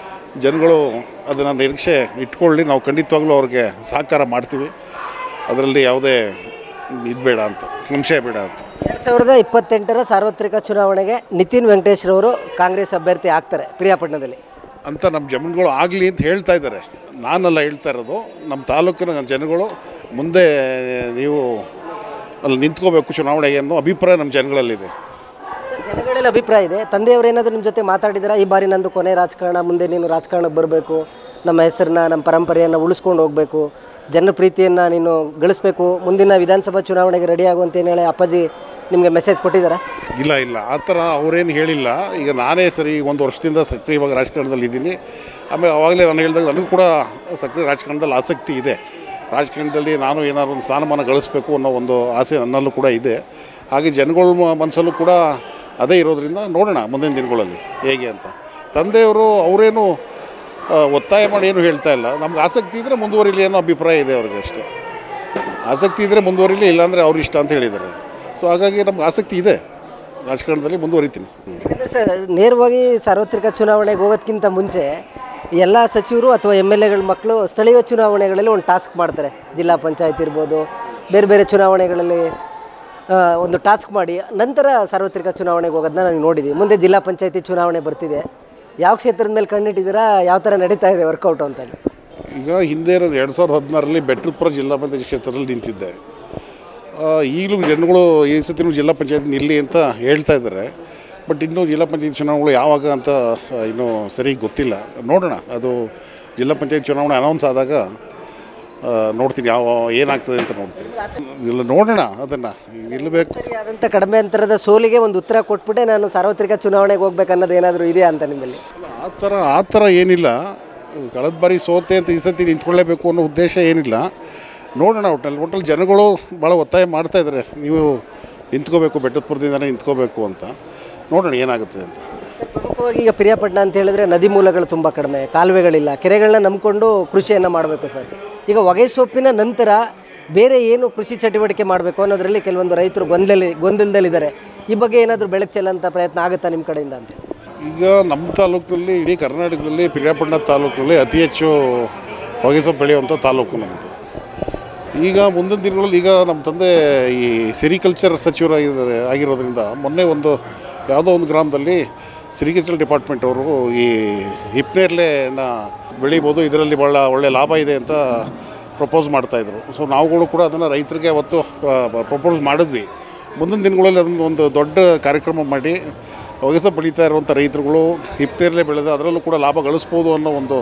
ಜನಗಳು ಅದನ್ನು ನಿರೀಕ್ಷೆ ಇಟ್ಕೊಳ್ಳಿ ನಾವು ಖಂಡಿತವಾಗ್ಲೂ ಅವ್ರಿಗೆ ಸಹಕಾರ ಮಾಡ್ತೀವಿ ಅದರಲ್ಲಿ ಯಾವುದೇ ಇದು ಬೇಡ ಅಂತ ಸಂಶಯ ಬೇಡ ಅಂತ ಎರಡು ಸಾವಿರದ ಇಪ್ಪತ್ತೆಂಟರ ಸಾರ್ವತ್ರಿಕ ಚುನಾವಣೆಗೆ ನಿತಿನ್ ವೆಂಕಟೇಶ್ರವರು ಕಾಂಗ್ರೆಸ್ ಅಭ್ಯರ್ಥಿ ಆಗ್ತಾರೆ ಪ್ರಿಯಾಪಟ್ಟಣದಲ್ಲಿ ಅಂತ ನಮ್ಮ ಜನಗಳು ಆಗಲಿ ಅಂತ ಹೇಳ್ತಾ ಇದ್ದಾರೆ ನಾನಲ್ಲ ಹೇಳ್ತಾ ಇರೋದು ನಮ್ಮ ತಾಲೂಕಿನ ಜನಗಳು ಮುಂದೆ ನೀವು ಅಲ್ಲಿ ನಿಂತ್ಕೋಬೇಕು ಚುನಾವಣೆಗೆ ಅನ್ನೋ ಅಭಿಪ್ರಾಯ ನಮ್ಮ ಜನಗಳಲ್ಲಿದೆ ಸರ್, ಜನಗಳಲ್ಲಿ ಅಭಿಪ್ರಾಯ ಇದೆ ತಂದೆಯವರು ಏನಾದರೂ ನಿಮ್ಮ ಜೊತೆ ಮಾತಾಡಿದ್ದೀರಾ ಈ ಬಾರಿ ನಂದು ಕೊನೆ ರಾಜಕಾರಣ ಮುಂದೆ ನೀನು ರಾಜಕಾರಣಕ್ಕೆ ಬರಬೇಕು ನಮ್ಮ ಹೆಸರನ್ನ ನಮ್ಮ ಪರಂಪರೆಯನ್ನು ಉಳಿಸ್ಕೊಂಡು ಹೋಗಬೇಕು ಜನ ಪ್ರೀತಿಯನ್ನು ನೀನು ಗಳಿಸ್ಬೇಕು ಮುಂದಿನ ವಿಧಾನಸಭಾ ಚುನಾವಣೆಗೆ ರೆಡಿ ಆಗುವಂತ ಏನು ಹೇಳಿ ಅಪ್ಪಾಜಿ ನಿಮಗೆ ಮೆಸೇಜ್ ಕೊಟ್ಟಿದ್ದಾರಾ ಇಲ್ಲ ಇಲ್ಲ ಆ ಥರ ಅವರೇನು ಹೇಳಿಲ್ಲ ಈಗ ನಾನೇ ಸರಿ ಒಂದು ವರ್ಷದಿಂದ ಸಕ್ರಿಯವಾಗಿ ರಾಜಕಾರಣದಲ್ಲಿ ಇದ್ದೀನಿ ಆಮೇಲೆ ಆವಾಗಲೇ ನಾನು ಹೇಳಿದಾಗ ನನಗೂ ಕೂಡ ಸಕ್ರಿಯ ರಾಜಕಾರಣದಲ್ಲಿ ಆಸಕ್ತಿ ಇದೆ ರಾಜಕಾರಣದಲ್ಲಿ ನಾನು ಏನಾದ್ರು ಒಂದು ಸ್ಥಾನಮಾನ ಗಳಿಸ್ಬೇಕು ಅನ್ನೋ ಒಂದು ಆಸೆ ನನ್ನಲ್ಲೂ ಕೂಡ ಇದೆ ಹಾಗೆ ಜನಗಳ ಮ- ಮನಸ್ಸಲ್ಲೂ ಕೂಡ ಅದೇ ಇರೋದ್ರಿಂದ ನೋಡೋಣ ಮುಂದಿನ ದಿನಗಳಲ್ಲಿ ಹೇಗೆ ಅಂತ ತಂದೆಯವರು ಅವರೇನು ಆ, ಒತ್ತಾಯ ಮಾಡಿ ಏನು ಹೇಳ್ತಾ ಇಲ್ಲ ನಮ್ಗೆ ಆಸಕ್ತಿ ಇದ್ದರೆ ಮುಂದುವರಿಲಿ ಅನ್ನೋ ಅಭಿಪ್ರಾಯ ಇದೆ ಅವ್ರಿಗೆ ಅಷ್ಟೇ ಆಸಕ್ತಿ ಇದ್ದರೆ ಮುಂದುವರಿಲಿ ಇಲ್ಲಾಂದರೆ ಅವ್ರ ಇಷ್ಟ ಅಂತ ಹೇಳಿದ್ದಾರೆ ಸೊ ಹಾಗಾಗಿ ನಮ್ಗೆ ಆಸಕ್ತಿ ಇದೆ ರಾಜಕಾರಣದಲ್ಲಿ ಮುಂದುವರಿತೀನಿ ಹ್ಮ್. ಯಾಕಂದರೆ ಸರ್ ನೇರವಾಗಿ ಸಾರ್ವತ್ರಿಕ ಚುನಾವಣೆಗೆ ಹೋಗೋದಕ್ಕಿಂತ ಮುಂಚೆ ಎಲ್ಲ ಸಚಿವರು ಅಥವಾ ಎಮ್ ಎಲ್ ಎಗಳ ಮಕ್ಕಳು ಸ್ಥಳೀಯ ಚುನಾವಣೆಗಳಲ್ಲಿ ಒಂದು ಟಾಸ್ಕ್ ಮಾಡ್ತಾರೆ ಜಿಲ್ಲಾ ಪಂಚಾಯತ್ ಇರ್ಬೋದು ಬೇರೆ ಬೇರೆ ಚುನಾವಣೆಗಳಲ್ಲಿ ಆ, ಒಂದು ಟಾಸ್ಕ್ ಮಾಡಿ ನಂತರ ಸಾರ್ವತ್ರಿಕ ಚುನಾವಣೆಗೆ ಹೋಗೋದನ್ನ ನಾನು ನೋಡಿದ್ದೀವಿ ಮುಂದೆ ಜಿಲ್ಲಾ ಪಂಚಾಯತಿ ಚುನಾವಣೆ ಬರ್ತಿದೆ ಯಾವ ಕ್ಷೇತ್ರದ ಮೇಲೆ ಕಣ್ಣಿಟ್ಟಿದ್ದೀರಾ ಯಾವ ಥರ ನಡೀತಾ ಇದೆ ವರ್ಕೌಟ್ ಅಂತ ಈಗ ಹಿಂದೆ ನಾನು ಎರಡು ಸಾವಿರದ ಹದಿನಾರರಲ್ಲಿ ಬೆಟ್ರಪುರ ಜಿಲ್ಲಾ ಪಂಚಾಯತ್ ಕ್ಷೇತ್ರದಲ್ಲಿ ನಿಂತಿದ್ದೆ ಆ, ಈಗಲೂ ಜನಗಳು ಈ ಸತಿನೂ ಜಿಲ್ಲಾ ಪಂಚಾಯತ್ ನಿಲ್ಲಿ ಅಂತ ಹೇಳ್ತಾ ಇದ್ದಾರೆ ಬಟ್ ಇನ್ನೂ ಜಿಲ್ಲಾ ಪಂಚಾಯತ್ ಚುನಾವಣೆಗಳು ಯಾವಾಗ ಅಂತ ಆ, ಇನ್ನೂ ಸರಿ ಗೊತ್ತಿಲ್ಲ ನೋಡೋಣ ಅದು ಜಿಲ್ಲಾ ಪಂಚಾಯತ್ ಚುನಾವಣೆ ಅನೌನ್ಸ್ ಆದಾಗ ಆ, ನೋಡ್ತೀನಿ ಯಾವ ಏನಾಗ್ತದೆ ಅಂತ ನೋಡ್ತೀನಿ ಇಲ್ಲ ನೋಡೋಣ ಅದನ್ನು ನಿಲ್ಲಬೇಕು ಸರಿಯಾದಂಥ ಕಡಿಮೆ ಅಂತರದ ಸೋಲಿಗೆ ಒಂದು ಉತ್ತರ ಕೊಟ್ಬಿಟ್ಟೆ ನಾನು ಸಾರ್ವತ್ರಿಕ ಚುನಾವಣೆಗೆ ಹೋಗ್ಬೇಕು ಅನ್ನೋದು ಏನಾದರೂ ಇದೆಯಾ ಅಂತ ನಿಮ್ಮಲ್ಲಿ ಆ ಥರ ಆ ಥರ ಏನಿಲ್ಲ ಕಳೆದ ಬಾರಿ ಸೋತೆ ಅಂತ ಈ ಸತಿ ನಿಂತ್ಕೊಳ್ಳೇಬೇಕು ಅನ್ನೋ ಉದ್ದೇಶ ಏನಿಲ್ಲ ನೋಡೋಣ ಒಟ್ಟಲ್ಲಿ ಒಟ್ಟಲ್ಲಿ ಜನಗಳು ಭಾಳ ಒತ್ತಾಯ ಮಾಡ್ತಾ ಇದ್ದಾರೆ ನೀವು ನಿಂತ್ಕೋಬೇಕು ಬೆಟ್ಟದಪುರದಿಂದನೇ ನಿಂತ್ಕೋಬೇಕು ಅಂತ ನೋಡೋಣ ಏನಾಗುತ್ತೆ ಅಂತ ಸರ್ ಪ್ರಮುಖವಾಗಿ ಈಗ ಪಿರಿಯಾಪಟ್ಟಣ ಅಂತ ಹೇಳಿದ್ರೆ ನದಿ ಮೂಲಗಳು ತುಂಬ ಕಡಿಮೆ ಕಾಲುವೆಗಳಿಲ್ಲ ಕೆರೆಗಳನ್ನ ನಂಬಿಕೊಂಡು ಕೃಷಿಯನ್ನು ಮಾಡಬೇಕು ಸರ್ ಈಗ ಹೊಗೆ ಸೊಪ್ಪಿನ ನಂತರ ಬೇರೆ ಏನು ಕೃಷಿ ಚಟುವಟಿಕೆ ಮಾಡಬೇಕು ಅನ್ನೋದರಲ್ಲಿ ಕೆಲವೊಂದು ರೈತರು ಗೊಂದಲಿ ಗೊಂದಲದಲ್ಲಿದ್ದಾರೆ ಈ ಬಗ್ಗೆ ಏನಾದರೂ ಬೆಳಕು ಚೆಲ್ಲಂಥ ಪ್ರಯತ್ನ ಆಗುತ್ತಾ ನಿಮ್ಮ ಕಡೆಯಿಂದ ಅಂತ ಈಗ ನಮ್ಮ ತಾಲೂಕಿನಲ್ಲಿ ಇಡೀ ಕರ್ನಾಟಕದಲ್ಲಿ ಪಿರಿಯಾಪಟ್ಟಣ ತಾಲೂಕಿನಲ್ಲಿ ಅತಿ ಹೆಚ್ಚು ಹೊಗೆಸೊಪ್ಪು ಬೆಳೆಯುವಂಥ ತಾಲೂಕು ನಮ್ಮದು ಈಗ ಮುಂದಿನ ದಿನಗಳಲ್ಲಿ ಈಗ ನಮ್ಮ ತಂದೆ ಈ ಸಿರಿಕಲ್ಚರ್ ಸಚಿವರಾಗಿದ್ದಾರೆ ಆಗಿರೋದ್ರಿಂದ ಮೊನ್ನೆ ಒಂದು ಯಾವುದೋ ಒಂದು ಗ್ರಾಮದಲ್ಲಿ ಸಿರಿಕಲ್ಚರ್ ಡಿಪಾರ್ಟ್ಮೆಂಟ್ ಅವರು ಈ ಹಿಪ್ನೇರ್ಲೆನ ಬೆಳಿಬೋದು ಇದರಲ್ಲಿ ಭಾಳ ಒಳ್ಳೆ ಲಾಭ ಇದೆ ಅಂತ ಪ್ರಪೋಸ್ ಮಾಡ್ತಾಯಿದ್ರು ಸೊ ನಾವುಗಳು ಕೂಡ ಅದನ್ನು ರೈತರಿಗೆ ಅವತ್ತು ಪ್ರಪೋಸ್ ಮಾಡಿದ್ವಿ ಮುಂದಿನ ದಿನಗಳಲ್ಲಿ ಅದೊಂದು ಒಂದು ದೊಡ್ಡ ಕಾರ್ಯಕ್ರಮ ಮಾಡಿ ಹೊಗೆಸ ಬೆಳೀತಾ ಇರುವಂಥ ರೈತರುಗಳು ಹಿಪ್ತೇರಲೆ ಬೆಳೆದು ಅದರಲ್ಲೂ ಕೂಡ ಲಾಭ ಗಳಿಸ್ಬೋದು ಅನ್ನೋ ಒಂದು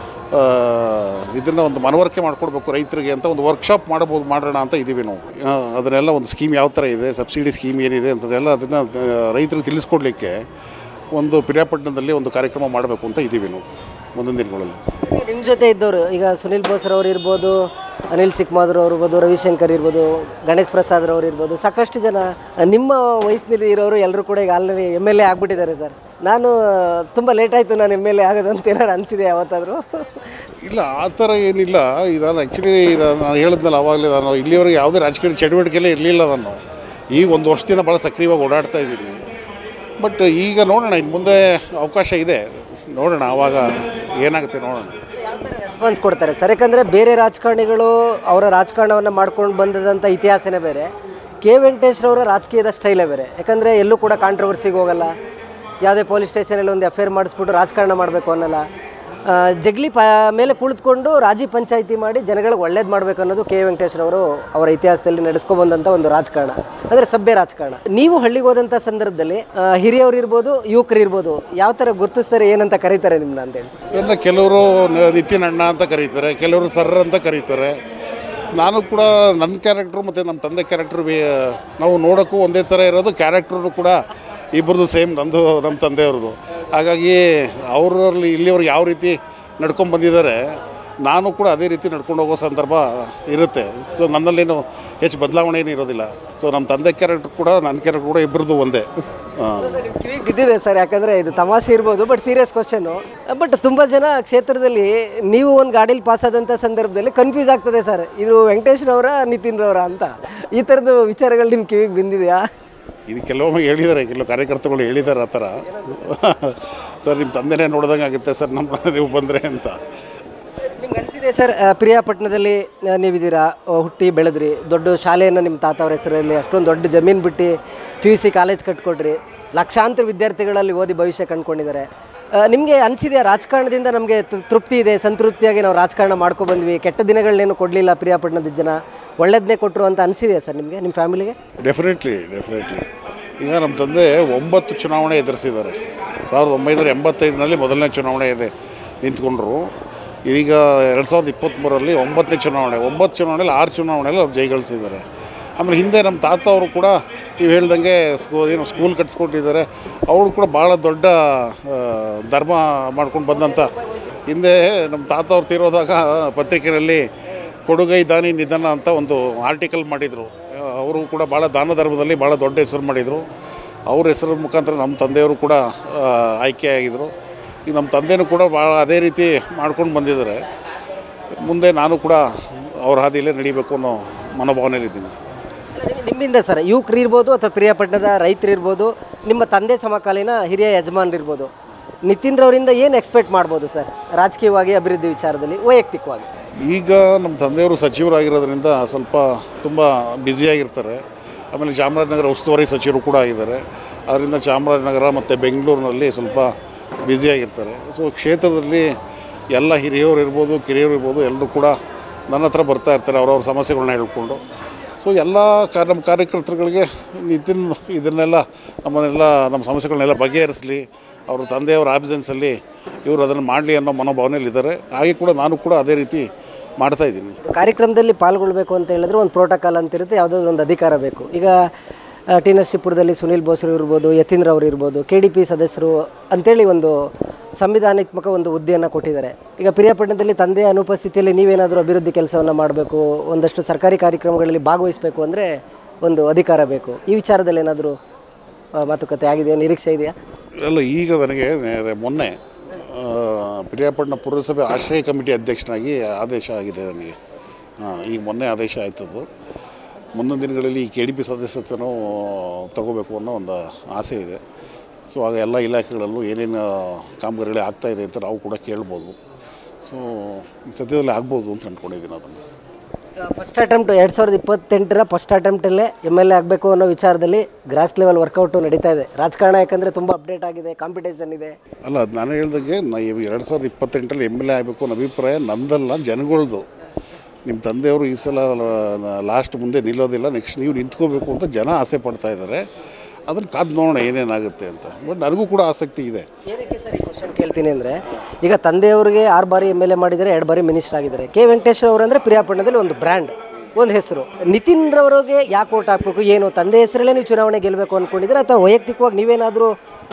ಇದನ್ನು ಒಂದು ಮನವರಿಕೆ ಮಾಡಿಕೊಡ್ಬೇಕು ರೈತರಿಗೆ ಅಂತ ಒಂದು ವರ್ಕ್ಶಾಪ್ ಮಾಡಬೋದು ಮಾಡೋಣ ಅಂತ ಇದ್ದೀವಿ ನಾವು ಆ, ಅದನ್ನೆಲ್ಲ ಒಂದು ಸ್ಕೀಮ್ ಯಾವ ಥರ ಇದೆ ಸಬ್ಸಿಡಿ ಸ್ಕೀಮ್ ಏನಿದೆ ಅಂತದೆಲ್ಲ ಅದನ್ನು ರೈತರಿಗೆ ತಿಳಿಸ್ಕೊಡ್ಲಿಕ್ಕೆ ಒಂದು ಪಿರಿಯಾಪಟ್ಟಣದಲ್ಲಿ ಒಂದು ಕಾರ್ಯಕ್ರಮ ಮಾಡಬೇಕು ಅಂತ ಇದ್ದೀವಿ ನಾವು ಮುಂದಿನ ದಿನಗಳಲ್ಲಿ ನಿಮ್ಮ ಜೊತೆ ಇದ್ದವರು ಈಗ ಸುನಿಲ್ ಬೋಸ್ರವ್ರು ಇರ್ಬೋದು ಅನಿಲ್ ಚಿಕ್ಕಮಾದ್ರು ಅವ್ರು ಇರ್ಬೋದು ರವಿಶಂಕರ್ ಇರ್ಬೋದು ಗಣೇಶ್ ಪ್ರಸಾದ್ ಅವ್ರು ಇರ್ಬೋದು ಸಾಕಷ್ಟು ಜನ ನಿಮ್ಮ ವಯಸ್ಸಿನಲ್ಲಿ ಇರೋರು ಎಲ್ಲರೂ ಕೂಡ ಈಗ ಆಲ್ರೆಡಿ ಎಮ್ ಎಲ್ ಎ ಆಗಿಬಿಟ್ಟಿದ್ದಾರೆ ಸರ್ ನಾನು ತುಂಬ ಲೇಟ್ ಆಯಿತು ನಾನು ಎಮ್ ಎಲ್ ಎ ಆಗೋದು ಅಂತ ಏನಾರು ಅನಿಸಿದೆ ಯಾವತ್ತಾದರೂ ಇಲ್ಲ ಆ ಥರ ಏನಿಲ್ಲ ಇದು ನಾನು ಆ್ಯಕ್ಚುಲಿ ನಾನು ಹೇಳಿದ್ನಲ್ಲ ಆವಾಗಲೇ ನಾನು ಇಲ್ಲಿವರೆಗೆ ಯಾವುದೇ ರಾಜಕೀಯ ಚಟುವಟಿಕೆಯಲ್ಲೇ ಇರಲಿಲ್ಲ ನಾನು ಈಗ ಒಂದು ವರ್ಷದಿಂದ ಭಾಳ ಸಕ್ರಿಯವಾಗಿ ಓಡಾಡ್ತಾ ಇದ್ದೀನಿ ಬಟ್ ಈಗ ನೋಡೋಣ ಇನ್ನು ಮುಂದೆ ಅವಕಾಶ ಇದೆ ನೋಡೋಣ ಆವಾಗ ಏನಾಗುತ್ತೆ ನೋಡೋಣ ಯಾವ ಥರ ರೆಸ್ಪಾನ್ಸ್ ಕೊಡ್ತಾರೆ ಸರ್ ಯಾಕಂದರೆ ಬೇರೆ ರಾಜಕಾರಣಿಗಳು ಅವರ ರಾಜಕಾರಣವನ್ನು ಮಾಡ್ಕೊಂಡು ಬಂದದಂಥ ಇತಿಹಾಸನೇ ಬೇರೆ ಕೆ ವೆಂಕಟೇಶ್ರವರ ರಾಜಕೀಯದ ಸ್ಟೈಲೇ ಬೇರೆ ಯಾಕಂದರೆ ಎಲ್ಲೂ ಕೂಡ ಕಾಂಟ್ರವರ್ಸಿಗೆ ಹೋಗಲ್ಲ ಯಾವುದೇ ಪೊಲೀಸ್ ಸ್ಟೇಷನಲ್ಲಿ ಒಂದು ಎಫ್ ಐ ಆರ್ ಮಾಡಿಸ್ಬಿಟ್ಟು ರಾಜಕಾರಣ ಮಾಡಬೇಕು ಅನ್ನಲ್ಲ ಆ, ಜಗ್ಲಿ ಪ ಮೇಲೆ ಕುಳಿತುಕೊಂಡು ರಾಜಿ ಪಂಚಾಯಿತಿ ಮಾಡಿ ಜನಗಳಿಗೆ ಒಳ್ಳೇದು ಮಾಡಬೇಕು ಅನ್ನೋದು ಕೆ ವೆಂಕಟೇಶ್ರವರು ಅವರ ಇತಿಹಾಸದಲ್ಲಿ ನಡೆಸ್ಕೊಬಂದಂಥ ಒಂದು ರಾಜಕಾರಣ ಅಂದರೆ ಸಭ್ಯ ರಾಜಕಾರಣ ನೀವು ಹಳ್ಳಿಗೆ ಹೋದಂಥ ಸಂದರ್ಭದಲ್ಲಿ ಆ, ಹಿರಿಯವರು ಇರ್ಬೋದು ಯುವಕರು ಇರ್ಬೋದು ಯಾವ ಥರ ಗುರುತಿಸ್ತಾರೆ ಏನಂತ ಕರೀತಾರೆ ನಿಮ್ಮನ್ನ ಅಂತೇಳಿ ಎಲ್ಲ ಕೆಲವರು ನ- ನಿತಿನ್ ಅಣ್ಣ ಅಂತ ಕರೀತಾರೆ ಕೆಲವರು ಸರ್ ಅಂತ ಕರೀತಾರೆ ನಾನು ಕೂಡ ನನ್ನ ಕ್ಯಾರೆಕ್ಟ್ರು ಮತ್ತು ನಮ್ಮ ತಂದೆ ಕ್ಯಾರೆಕ್ಟ್ರು ನಾವು ನೋಡೋಕ್ಕೂ ಒಂದೇ ಥರ ಇರೋದು ಕ್ಯಾರೆಕ್ಟ್ರು ಕೂಡ ಇಬ್ಬರದು ಸೇಮ್ ನಂದು ನಮ್ಮ ತಂದೆಯವ್ರದ್ದು ಹಾಗಾಗಿ ಅವರಲ್ಲಿ ಇಲ್ಲಿಯವ್ರು ಯಾವ ರೀತಿ ನಡ್ಕೊಂಡು ಬಂದಿದ್ದಾರೆ ನಾನು ಕೂಡ ಅದೇ ರೀತಿ ನಡ್ಕೊಂಡು ಹೋಗೋ ಸಂದರ್ಭ ಇರುತ್ತೆ ಸೊ ನನ್ನಲ್ಲೇನು ಹೆಚ್ಚು ಬದಲಾವಣೆ ಏನು ಇರೋದಿಲ್ಲ ಸೊ ನಮ್ಮ ತಂದೆ ಕ್ಯಾರೆಕ್ಟ್ರ್ ಕೂಡ ನನ್ನ ಕ್ಯಾರೆಕ್ಟ್ರ್ ಕೂಡ ಇಬ್ಬರದು ಒಂದೇ ಹಾಂ ಸರ್ ನಿಮ್ಮ ಕಿವಿಗೆ ಬಿದ್ದಿದೆ ಸರ್ ಯಾಕಂದರೆ ಇದು ತಮಾಷೆ ಇರ್ಬೋದು ಬಟ್ ಸೀರಿಯಸ್ ಕ್ವಶನು ಬಟ್ ತುಂಬ ಜನ ಕ್ಷೇತ್ರದಲ್ಲಿ ನೀವು ಒಂದು ಗಾಡೀಲಿ ಪಾಸ್ ಆದಂಥ ಸಂದರ್ಭದಲ್ಲಿ ಕನ್ಫ್ಯೂಸ್ ಆಗ್ತದೆ ಸರ್ ಇದು ವೆಂಕಟೇಶ್ರವರ ನಿತಿನ್ರವರ ಅಂತ ಈ ಥರದ್ದು ವಿಚಾರಗಳು ನಿಮ್ಮ ಕಿವಿಗೆ ಬಂದಿದೆಯಾ ಇದು ಕೆಲವೊಮ್ಮೆ ಹೇಳಿದ್ದಾರೆ ಕೆಲವು ಕಾರ್ಯಕರ್ತಗಳು ಹೇಳಿದ್ದಾರೆ ಆ ಥರ ಸರ್ ನಿಮ್ಮ ತಂದೆನೇ ನೋಡ್ದಂಗೆ ಆಗುತ್ತೆ ಸರ್ ನಮ್ಮ ನೀವು ಬಂದರೆ ಅಂತ ನಿಮ್ಗೆ ಅನಿಸಿದೆ ಸರ್ ಆ, ಪ್ರಿಯಾಪಟ್ಟಣದಲ್ಲಿ ಆ, ನೀವಿದ್ದೀರಾ ಆ, ಹುಟ್ಟಿ ಬೆಳೆದ್ರಿ ದೊಡ್ಡ ಶಾಲೆಯನ್ನು ನಿಮ್ಮ ತಾತ ಅವ್ರ ಹೆಸರಲ್ಲಿ ಅಷ್ಟೊಂದು ದೊಡ್ಡ ಜಮೀನು ಬಿಟ್ಟು ಪಿ ಯು ಸಿ ಕಾಲೇಜ್ ಕಟ್ಕೊಟ್ರಿ ಲಕ್ಷಾಂತರ ವಿದ್ಯಾರ್ಥಿಗಳಲ್ಲಿ ಓದಿ ಭವಿಷ್ಯ ಕಂಡ್ಕೊಂಡಿದ್ದಾರೆ ನಿಮಗೆ ಅನಿಸಿದೆ ರಾಜಕಾರಣದಿಂದ ನಮಗೆ ತೃಪ್ತಿ ಇದೆ ಸಂತೃಪ್ತಿಯಾಗಿ ನಾವು ರಾಜಕಾರಣ ಮಾಡ್ಕೊ ಬಂದ್ವಿ ಕೆಟ್ಟ ದಿನಗಳನ್ನೇನು ಕೊಡಲಿಲ್ಲ ಪ್ರಿಯಾಪಟ್ಟಣದ ಜನ ಒಳ್ಳೇದನ್ನೇ ಕೊಟ್ಟರು ಅಂತ ಅನಿಸಿದೆ ಸರ್ ನಿಮಗೆ ನಿಮ್ಮ ಫ್ಯಾಮಿಲಿಗೆ ಡೆಫಿನೆಟ್ಲಿ ಡೆಫಿನೆಟ್ಲಿ ಈಗ ನಮ್ಮ ತಂದೆ ಒಂಬತ್ತು ಚುನಾವಣೆ ಎದುರಿಸಿದ್ದಾರೆ ಸಾವಿರದ ಒಂಬೈನೂರ ಎಂಬತ್ತೈದರಲ್ಲಿ ಮೊದಲನೇ ಚುನಾವಣೆ ಇದೆ ನಿಂತ್ಕೊಂಡ್ರು ಈಗ ಎರಡು ಸಾವಿರದ ಇಪ್ಪತ್ತ್ಮೂರರಲ್ಲಿ ಒಂಬತ್ತನೇ ಚುನಾವಣೆ ಒಂಬತ್ತು ಚುನಾವಣೆಯಲ್ಲಿ ಆರು ಚುನಾವಣೆಯಲ್ಲಿ ಅವ್ರು ಜಯಗಳಿಸಿದ್ದಾರೆ ಆಮೇಲೆ ಹಿಂದೆ ನಮ್ಮ ತಾತ ಅವರು ಕೂಡ ನೀವು ಹೇಳ್ದಂಗೆ ಸ್ಕೂ ಏನು ಸ್ಕೂಲ್ ಕಟ್ಸ್ಕೊಟ್ಟಿದ್ದಾರೆ ಅವರು ಕೂಡ ಭಾಳ ದೊಡ್ಡ ಆ, ಧರ್ಮ ಮಾಡ್ಕೊಂಡು ಬಂದಂಥ ಹಿಂದೆ ನಮ್ಮ ತಾತ ಅವ್ರು ತೀರೋದಾಗ ಪತ್ರಿಕೆಯಲ್ಲಿ ಕೊಡುಗೈ ದಾನಿ ನಿಧನ ಅಂತ ಒಂದು ಆರ್ಟಿಕಲ್ ಮಾಡಿದರು ಅವರು ಕೂಡ ಭಾಳ ದಾನ ಧರ್ಮದಲ್ಲಿ ಭಾಳ ದೊಡ್ಡ ಹೆಸರು ಮಾಡಿದರು ಅವ್ರ ಹೆಸರು ಮುಖಾಂತರ ನಮ್ಮ ತಂದೆಯವರು ಕೂಡ ಆ, ಆಯ್ಕೆಯಾಗಿದ್ದರು ಈಗ ನಮ್ಮ ತಂದೆನೂ ಕೂಡ ಭಾಳ ಅದೇ ರೀತಿ ಮಾಡ್ಕೊಂಡು ಬಂದಿದ್ದಾರೆ ಮುಂದೆ ನಾನು ಕೂಡ ಅವ್ರ ಹಾದಿಯಲ್ಲೇ ನಡಿಬೇಕು ಅನ್ನೋ ಮನೋಭಾವನೆಯಲ್ಲಿದ್ದೀನಿ ನಿಮ್ಮಿಂದ ಸರ್ ಯುವಕರು ಇರ್ಬೋದು ಅಥವಾ ಪ್ರಿಯಾಪಟ್ಟಣದ ರೈತರು ಇರ್ಬೋದು ನಿಮ್ಮ ತಂದೆ ಸಮಕಾಲೀನ ಹಿರಿಯ ಯಜಮಾನರು ಇರ್ಬೋದು ನಿತಿನ್ ರವರಿಂದ ಏನು ಎಕ್ಸ್ಪೆಕ್ಟ್ ಮಾಡ್ಬೋದು ಸರ್ ರಾಜಕೀಯವಾಗಿ ಅಭಿವೃದ್ಧಿ ವಿಚಾರದಲ್ಲಿ ವೈಯಕ್ತಿಕವಾಗಿ ಈಗ ನಮ್ಮ ತಂದೆಯವರು ಸಚಿವರಾಗಿರೋದ್ರಿಂದ ಸ್ವಲ್ಪ ತುಂಬ ಬ್ಯುಸಿಯಾಗಿರ್ತಾರೆ ಆಮೇಲೆ ಚಾಮರಾಜನಗರ ಉಸ್ತುವಾರಿ ಸಚಿವರು ಕೂಡ ಆಗಿದ್ದಾರೆ ಅದರಿಂದ ಚಾಮರಾಜನಗರ ಮತ್ತು ಬೆಂಗಳೂರಿನಲ್ಲಿ ಸ್ವಲ್ಪ ಬ್ಯುಸಿಯಾಗಿರ್ತಾರೆ ಸೊ ಕ್ಷೇತ್ರದಲ್ಲಿ ಎಲ್ಲ ಹಿರಿಯವರು ಇರ್ಬೋದು ಕಿರಿಯರು ಇರ್ಬೋದು ಎಲ್ಲರೂ ಕೂಡ ನನ್ನ ಹತ್ರ ಬರ್ತಾ ಇರ್ತಾರೆ ಅವ್ರವ್ರ ಸಮಸ್ಯೆಗಳನ್ನ ಹೇಳ್ಕೊಂಡು ಸೊ ಎಲ್ಲ ಕಾ ನಮ್ಮ ಕಾರ್ಯಕರ್ತರುಗಳಿಗೆ ನಿತಿನ್ ಇದನ್ನೆಲ್ಲ ನಮ್ಮನ್ನೆಲ್ಲ ನಮ್ಮ ಸಮಸ್ಯೆಗಳನ್ನೆಲ್ಲ ಬಗೆಹರಿಸಲಿ ಅವ್ರ ತಂದೆಯವರ ಆಬ್ಸೆನ್ಸಲ್ಲಿ ಇವರು ಅದನ್ನು ಮಾಡಲಿ ಅನ್ನೋ ಮನೋಭಾವನೆಯಲ್ಲಿ ಇದ್ದಾರೆ ಹಾಗೆ ಕೂಡ ನಾನು ಕೂಡ ಅದೇ ರೀತಿ ಮಾಡ್ತಾ ಇದ್ದೀನಿ ಕಾರ್ಯಕ್ರಮದಲ್ಲಿ ಪಾಲ್ಗೊಳ್ಬೇಕು ಅಂತ ಹೇಳಿದ್ರೆ ಒಂದು ಪ್ರೋಟೋಕಾಲ್ ಅಂತ ಇರುತ್ತೆ ಯಾವುದಾದ್ರು ಒಂದು ಅಧಿಕಾರ ಬೇಕು ಈಗ ಆ, ಟಿ ನರಸೀಪುರದಲ್ಲಿ ಸುನೀಲ್ ಬೋಸ್ರು ಇರ್ಬೋದು ಯತೀಂದ್ರ ಅವರು ಇರ್ಬೋದು ಕೆ ಡಿ ಪಿ ಸದಸ್ಯರು ಅಂತೇಳಿ ಒಂದು ಸಂವಿಧಾನಾತ್ಮಕ ಒಂದು ಹುದ್ದೆಯನ್ನು ಕೊಟ್ಟಿದ್ದಾರೆ ಈಗ ಪ್ರಿಯಾಪಟ್ಟಣದಲ್ಲಿ ತಂದೆಯ ಅನುಪಸ್ಥಿತಿಯಲ್ಲಿ ನೀವೇನಾದರೂ ಅಭಿವೃದ್ಧಿ ಕೆಲಸವನ್ನು ಮಾಡಬೇಕು ಒಂದಷ್ಟು ಸರ್ಕಾರಿ ಕಾರ್ಯಕ್ರಮಗಳಲ್ಲಿ ಭಾಗವಹಿಸಬೇಕು ಅಂದರೆ ಒಂದು ಅಧಿಕಾರ ಬೇಕು ಈ ವಿಚಾರದಲ್ಲಿ ಏನಾದರೂ ಮಾತುಕತೆ ಆಗಿದೆಯಾ ನಿರೀಕ್ಷೆ ಇದೆಯಾ ಅಲ್ಲ ಈಗ ನನಗೆ ನೆ- ಮೊನ್ನೆ ಆ, ಪ್ರಿಯಾಪಟ್ಟಣ ಪುರಸಭೆ ಆಶ್ರಯ ಕಮಿಟಿ ಅಧ್ಯಕ್ಷನಾಗಿ ಆದೇಶ ಆಗಿದೆ ನನಗೆ ಹಾಂ ಈಗ ಮೊನ್ನೆ ಆದೇಶ ಆಯ್ತದ್ದು ಮುಂದಿನ ದಿನಗಳಲ್ಲಿ ಈ ಕೆ ಡಿ ಪಿ ಸದಸ್ಯತ್ವನೂ ತಗೋಬೇಕು ಅನ್ನೋ ಒಂದು ಆಸೆ ಇದೆ ಸೊ ಆಗ ಎಲ್ಲ ಇಲಾಖೆಗಳಲ್ಲೂ ಏನೇನು ಕಾಮಗಾರಿಗಳು ಆಗ್ತಾಯಿದೆ ಅಂತ ನಾವು ಕೂಡ ಕೇಳ್ಬೋದು ಸೊ ಸದ್ಯದಲ್ಲಿ ಆಗ್ಬೋದು ಅಂತ ಅಂದ್ಕೊಂಡಿದ್ದೀನಿ ಅದನ್ನು ಫಸ್ಟ್ ಅಟೆಂಪ್ಟ್ ಎರಡು ಸಾವಿರದ ಇಪ್ಪತ್ತೆಂಟರ ಫಸ್ಟ್ ಅಟೆಂಪ್ಟಲ್ಲೇ ಎಮ್ ಎಲ್ ಎ ಆಗಬೇಕು ಅನ್ನೋ ವಿಚಾರದಲ್ಲಿ ಗ್ರಾಸ್ ಲೆವೆಲ್ ವರ್ಕೌಟು ನಡೀತಾ ಇದೆ ರಾಜಕಾರಣ ಯಾಕಂದರೆ ತುಂಬ ಅಪ್ಡೇಟ್ ಆಗಿದೆ ಕಾಂಪಿಟೇಷನ್ ಇದೆ ಅಲ್ಲ ಅದು ನಾನು ಹೇಳ್ದಂಗೆ ನಾ ಎರಡು ಸಾವಿರದ ಇಪ್ಪತ್ತೆಂಟರಲ್ಲಿ ಎಮ್ ಎಲ್ ಎ ಆಗಬೇಕು ಅನ್ನೋ ಅಭಿಪ್ರಾಯ ನಂದಲ್ಲ ಜನಗಳ್ದು ನಿಮ್ಮ ತಂದೆಯವರು ಈ ಸಲ ಲಾಸ್ಟ್ ಮುಂದೆ ನಿಲ್ಲೋದಿಲ್ಲ ನೆಕ್ಸ್ಟ್ ನೀವು ನಿಂತ್ಕೋಬೇಕು ಅಂತ ಜನ ಆಸೆ ಪಡ್ತಾ ಇದ್ದಾರೆ ಅದನ್ನು ಕಾದು ನೋಡೋಣ ಏನೇನಾಗುತ್ತೆ ಅಂತ ಬಟ್ ನನಗೂ ಕೂಡ ಆಸಕ್ತಿ ಇದೆ ಏನಕ್ಕೆ ಸರ್ ಈ ಕ್ವಶನ್ ಕೇಳ್ತೀನಿ ಅಂದರೆ ಈಗ ತಂದೆಯವರಿಗೆ ಆರು ಬಾರಿ ಎಮ್ ಎಲ್ ಎ ಮಾಡಿದ್ದಾರೆ ಎರಡು ಬಾರಿ ಮಿನಿಸ್ಟರ್ ಆಗಿದ್ದಾರೆ ಕೆ ವೆಂಕಟೇಶ್ವರ ಅವರು ಅಂದರೆ ಪ್ರಿಯಾಪಟ್ಟಣದಲ್ಲಿ ಒಂದು ಬ್ರ್ಯಾಂಡ್ ಒಂದು ಹೆಸರು ನಿತಿನ್ ರವರಿಗೆ ಯಾಕೆ ಓಟ್ ಹಾಕಬೇಕು ಏನು ತಂದೆ ಹೆಸರಲ್ಲೇ ನೀವು ಚುನಾವಣೆ ಗೆಲ್ಲಬೇಕು ಅಂದ್ಕೊಂಡಿದ್ರೆ ಅಥವಾ ವೈಯಕ್ತಿಕವಾಗಿ ನೀವೇನಾದರೂ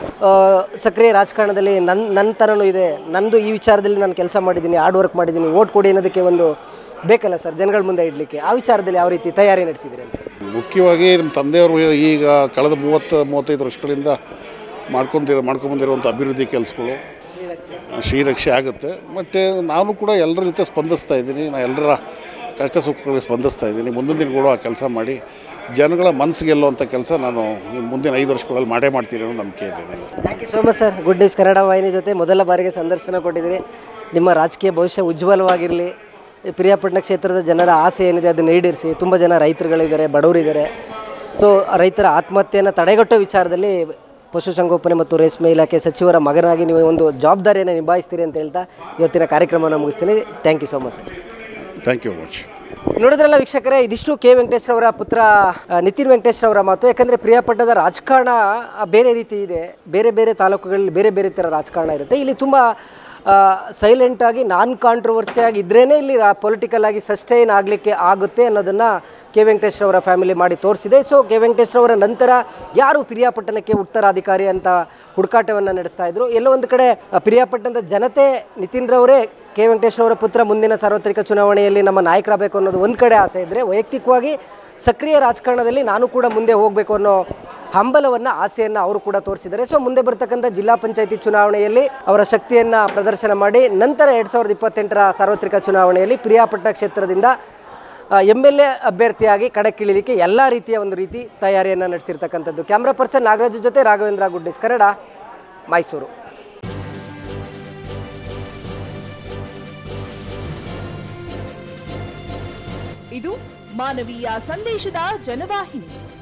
ಸಕ್ರಿಯ ರಾಜಕಾರಣದಲ್ಲಿ ನನ್ನ ನನ್ನ ಥರನೂ ಇದೆ ನಂದು ಈ ವಿಚಾರದಲ್ಲಿ ನಾನು ಕೆಲಸ ಮಾಡಿದ್ದೀನಿ ಹಾರ್ಡ್ ವರ್ಕ್ ಮಾಡಿದ್ದೀನಿ ಓಟ್ ಕೊಡಿ ಅನ್ನೋದಕ್ಕೆ ಒಂದು ಬೇಕಲ್ಲ ಸರ್ ಜನಗಳ ಮುಂದೆ ಇಡಲಿಕ್ಕೆ ಆ ವಿಚಾರದಲ್ಲಿ ಯಾವ ರೀತಿ ತಯಾರಿ ನಡೆಸಿದ್ರಿ ಅಂತ ಮುಖ್ಯವಾಗಿ ನಮ್ಮ ತಂದೆಯವರು ಈಗ ಕಳೆದ ಮೂವತ್ತು ಮೂವತ್ತೈದು ವರ್ಷಗಳಿಂದ ಮಾಡ್ಕೊಂತಿರೋ ಮಾಡ್ಕೊಂಬಂದಿರುವಂಥ ಅಭಿವೃದ್ಧಿ ಕೆಲಸಗಳು ಶ್ರೀರಕ್ಷೆ ಆಗುತ್ತೆ ಮತ್ತು ನಾನು ಕೂಡ ಎಲ್ಲರ ಜೊತೆ ಸ್ಪಂದಿಸ್ತಾ ಇದ್ದೀನಿ ನಾನು ಎಲ್ಲರ ಕಷ್ಟ ಸುಖಗಳಿಗೆ ಸ್ಪಂದಿಸ್ತಾ ಇದ್ದೀನಿ ಮುಂದಿನ ದಿನಗಳು ಆ ಕೆಲಸ ಮಾಡಿ ಜನಗಳ ಮನಸ್ಸು ಗೆಲ್ಲುವಂಥ ಕೆಲಸ ನಾನು ಈ ಮುಂದಿನ ಐದು ವರ್ಷಗಳಲ್ಲಿ ಮಾಡೇ ಮಾಡ್ತೀನಿ ಅನ್ನೋ ನಂಬಿಕೆ ಇದೆ ನನಗೆ thank you so much sir good news Kannada ವಾಹಿನಿ ಜೊತೆ ಮೊದಲ ಬಾರಿಗೆ ಸಂದರ್ಶನ ಕೊಟ್ಟಿದ್ದೀರಿ ನಿಮ್ಮ ರಾಜಕೀಯ ಭವಿಷ್ಯ ಉಜ್ವಲವಾಗಿರಲಿ ಈ ಪ್ರಿಯಾಪಟ್ಟಣ ಕ್ಷೇತ್ರದ ಜನರ ಆಸೆ ಏನಿದೆ ಅದನ್ನು ಈಡೇರಿಸಿ ತುಂಬ ಜನ ರೈತರುಗಳಿದ್ದಾರೆ ಬಡವರಿದ್ದಾರೆ ಸೊ ರೈತರ ಆತ್ಮಹತ್ಯೆಯನ್ನು ತಡೆಗಟ್ಟೋ ವಿಚಾರದಲ್ಲಿ ಪಶುಸಂಗೋಪನೆ ಮತ್ತು ರೇಷ್ಮೆ ಇಲಾಖೆ ಸಚಿವರ ಮಗನಾಗಿ ನೀವು ಒಂದು ಜವಾಬ್ದಾರಿಯನ್ನು ನಿಭಾಯಿಸ್ತೀರಿ ಅಂತ ಹೇಳ್ತಾ ಇವತ್ತಿನ ಕಾರ್ಯಕ್ರಮನ ಮುಗಿಸ್ತೀನಿ thank you so much sir thank you much ನೋಡಿದ್ರಲ್ಲ ವೀಕ್ಷಕರೇ ಇದಿಷ್ಟು ಕೆ ವೆಂಕಟೇಶ್ವರ ಪುತ್ರ ಆ, ನಿತಿನ್ ವೆಂಕಟೇಶ್ವರ ಮಾತು ಯಾಕಂದರೆ ಪ್ರಿಯಾಪಟ್ಟಣದ ರಾಜಕಾರಣ ಆ, ಬೇರೆ ರೀತಿ ಇದೆ ಬೇರೆ ಬೇರೆ ತಾಲೂಕುಗಳಲ್ಲಿ ಬೇರೆ ಬೇರೆ ಥರ ರಾಜಕಾರಣ ಇರುತ್ತೆ ಇಲ್ಲಿ ತುಂಬ ಸೈಲೆಂಟಾಗಿ ನಾನ್ ಕಾಂಟ್ರವರ್ಸಿಯಾಗಿ ಇದ್ರೇ ಇಲ್ಲಿ ಪೊಲಿಟಿಕಲ್ ಆಗಿ ಸಸ್ಟೈನ್ ಆಗಲಿಕ್ಕೆ ಆಗುತ್ತೆ ಅನ್ನೋದನ್ನು ಕೆ ವೆಂಕಟೇಶ್ವರ ಫ್ಯಾಮಿಲಿ ಮಾಡಿ ತೋರಿಸಿದೆ ಸೊ ಕೆ ವೆಂಕಟೇಶ್ವರ ನಂತರ ಯಾರು ಪ್ರಿಯಾಪಟ್ಟಣಕ್ಕೆ ಉತ್ತರಾಧಿಕಾರಿ ಅಂತ ಹುಡುಕಾಟವನ್ನು ನಡೆಸ್ತಾ ಇದ್ರು ಎಲ್ಲೋ ಒಂದು ಕಡೆ ಆ, ಪ್ರಿಯಾಪಟ್ಟಣದ ಜನತೆ ನಿತಿನ್ ರವರೇ ಕೆ ವೆಂಕಟೇಶ್ವರ ಪುತ್ರ ಮುಂದಿನ ಸಾರ್ವತ್ರಿಕ ಚುನಾವಣೆಯಲ್ಲಿ ನಮ್ಮ ನಾಯಕರಾಗಬೇಕು ಅನ್ನೋದು ಒಂದು ಕಡೆ ಆಸೆ ಇದ್ದರೆ ವೈಯಕ್ತಿಕವಾಗಿ ಸಕ್ರಿಯ ರಾಜಕಾರಣದಲ್ಲಿ ನಾನು ಕೂಡ ಮುಂದೆ ಹೋಗಬೇಕು ಅನ್ನೋ ಹಂಬಲವನ್ನು ಆಸೆಯನ್ನು ಅವರು ಕೂಡ ತೋರಿಸಿದ್ದಾರೆ ಸೊ ಮುಂದೆ ಬರ್ತಕ್ಕಂಥ ಜಿಲ್ಲಾ ಪಂಚಾಯತಿ ಚುನಾವಣೆಯಲ್ಲಿ ಅವರ ಶಕ್ತಿಯನ್ನು ಪ್ರದರ್ಶನ ಮಾಡಿ ನಂತರ ಎರಡು ಸಾವಿರದ ಇಪ್ಪತ್ತೆಂಟರ ಸಾರ್ವತ್ರಿಕ ಚುನಾವಣೆಯಲ್ಲಿ ಪ್ರಿಯಾಪಟ್ಟಣ ಕ್ಷೇತ್ರದಿಂದ ಎಮ್ ಎಲ್ ಎ ಅಭ್ಯರ್ಥಿಯಾಗಿ ಕಣಕ್ಕಿಳಿಲಿಕ್ಕೆ ಎಲ್ಲ ರೀತಿಯ ಒಂದು ರೀತಿ ತಯಾರಿಯನ್ನು ನಡೆಸಿರ್ತಕ್ಕಂಥದ್ದು ಕ್ಯಾಮ್ರಾ ಪರ್ಸನ್ ನಾಗರಾಜು ಜೊತೆ ರಾಘವೇಂದ್ರ ಗುಡ್ಡಿಸ್ ಕನ್ನಡ ಮೈಸೂರು ಇದು ಮಾನವೀಯ ಸಂದೇಶದ ಜನವಾಹಿನಿ